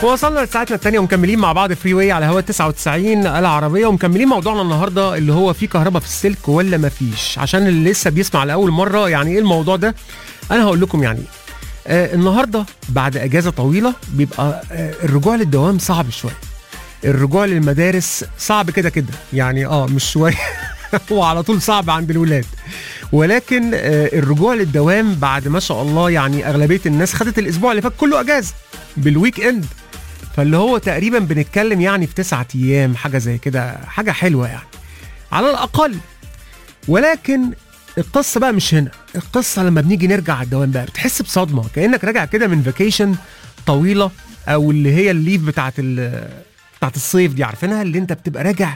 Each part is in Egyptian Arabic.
وصلنا لساعتنا الثانية ومكملين مع بعض فري واي على هوا 99 العربية ومكملين موضوعنا النهاردة اللي هو في كهرباء في السلك ولا ما فيش عشان اللي لسه بيسمع لأول مرة يعني ايه الموضوع ده أنا هقول لكم يعني آه النهاردة بعد أجازة طويلة بيبقى آه الرجوع للدوام صعب شوية الرجوع للمدارس صعب كده كده يعني اه مش شوية هو على طول صعب عند الولاد ولكن آه الرجوع للدوام بعد ما شاء الله يعني أغلبية الناس خدت الأسبوع اللي فات كله أجازة بالويك اند فاللي هو تقريبا بنتكلم يعني في تسعة ايام حاجه زي كده حاجه حلوه يعني على الاقل ولكن القصه بقى مش هنا القصه لما بنيجي نرجع على الدوام بقى بتحس بصدمه كانك راجع كده من فيكيشن طويله او اللي هي الليف بتاعت ال- بتاعت الصيف دي عارفينها اللي انت بتبقى راجع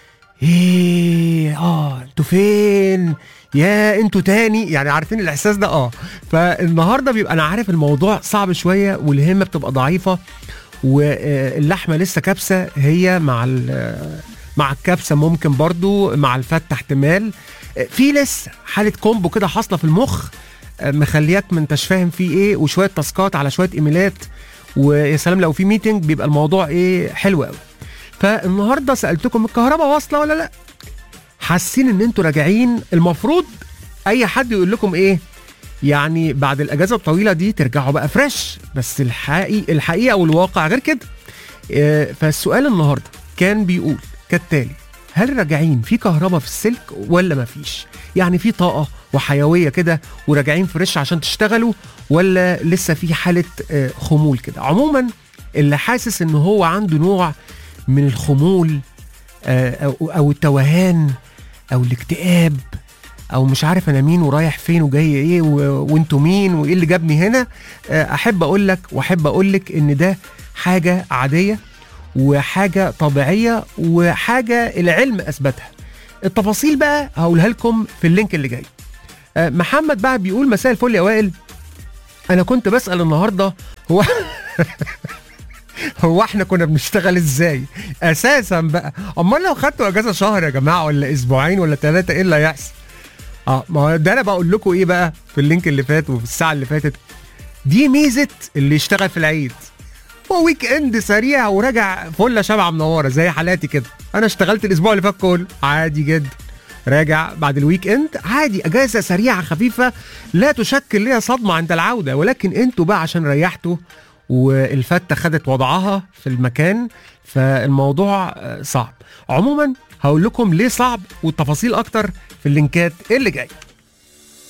ايه اه انتوا فين يا انتوا تاني يعني عارفين الاحساس ده اه فالنهارده بيبقى انا عارف الموضوع صعب شويه والهمه بتبقى ضعيفه واللحمه لسه كبسه هي مع ال- مع الكبسه ممكن برضو مع الفته احتمال في لسه حاله كومبو كده حاصله في المخ مخلياك ما انتش فاهم فيه ايه وشويه تاسكات على شويه ايميلات ويا سلام لو في ميتنج بيبقى الموضوع ايه حلو قوي فالنهارده سالتكم الكهرباء واصله ولا لا حاسين ان انتوا راجعين المفروض اي حد يقول لكم ايه يعني بعد الاجازه الطويله دي ترجعوا بقى فريش بس الحقيقه الحقيقه والواقع غير كده آه، فالسؤال النهارده كان بيقول كالتالي هل راجعين في كهرباء في السلك ولا ما فيش يعني في طاقه وحيويه كده وراجعين فريش عشان تشتغلوا ولا لسه في حاله آه، خمول كده عموما اللي حاسس ان هو عنده نوع من الخمول آه، او او التوهان او الاكتئاب او مش عارف انا مين ورايح فين وجاي ايه و... وانتوا مين وايه اللي جابني هنا آه، احب اقول لك واحب اقول لك ان ده حاجه عاديه وحاجه طبيعيه وحاجه العلم اثبتها التفاصيل بقى هقولها لكم في اللينك اللي جاي آه، محمد بقى بيقول مساء الفل يا وائل انا كنت بسال النهارده هو هو احنا كنا بنشتغل ازاي اساسا بقى امال لو خدتوا اجازه شهر يا جماعه ولا اسبوعين ولا ثلاثه ايه اللي هيحصل اه ما هو ده انا بقول لكم ايه بقى في اللينك اللي فات وفي الساعه اللي فاتت دي ميزه اللي يشتغل في العيد هو ويك اند سريع وراجع فله شمعه منوره زي حالاتي كده انا اشتغلت الاسبوع اللي فات كله عادي جدا راجع بعد الويك اند عادي اجازه سريعه خفيفه لا تشكل ليها صدمه عند العوده ولكن انتوا بقى عشان ريحتوا والفته خدت وضعها في المكان فالموضوع آه، صعب عموما هقول لكم ليه صعب والتفاصيل اكتر في اللينكات اللي جايه